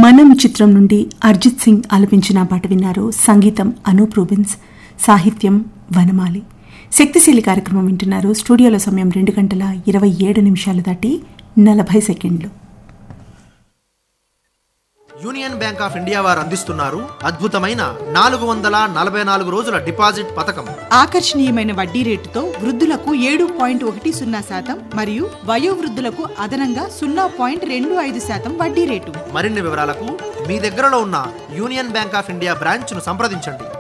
మనం చిత్రం నుండి అర్జిత్ సింగ్ ఆలపించిన పాట విన్నారు సంగీతం అనూప్ రూబిన్స్ సాహిత్యం వనమాలి శక్తిశీలి కార్యక్రమం వింటున్నారు స్టూడియోలో సమయం రెండు గంటల ఇరవై ఏడు నిమిషాలు దాటి నలభై సెకండ్లు యూనియన్ బ్యాంక్ ఆఫ్ ఇండియా వారు అందిస్తున్నారు అద్భుతమైన నాలుగు వందల నలభై నాలుగు రోజుల డిపాజిట్ పథకం ఆకర్షణీయమైన వడ్డీ రేటుతో వృద్ధులకు ఏడు పాయింట్ ఒకటి సున్నా శాతం మరియు వయోవృద్ధులకు అదనంగా సున్నా పాయింట్ రెండు ఐదు శాతం వడ్డీ రేటు మరిన్ని వివరాలకు మీ దగ్గరలో ఉన్న Union Bank of India branch ను సంప్రదించండి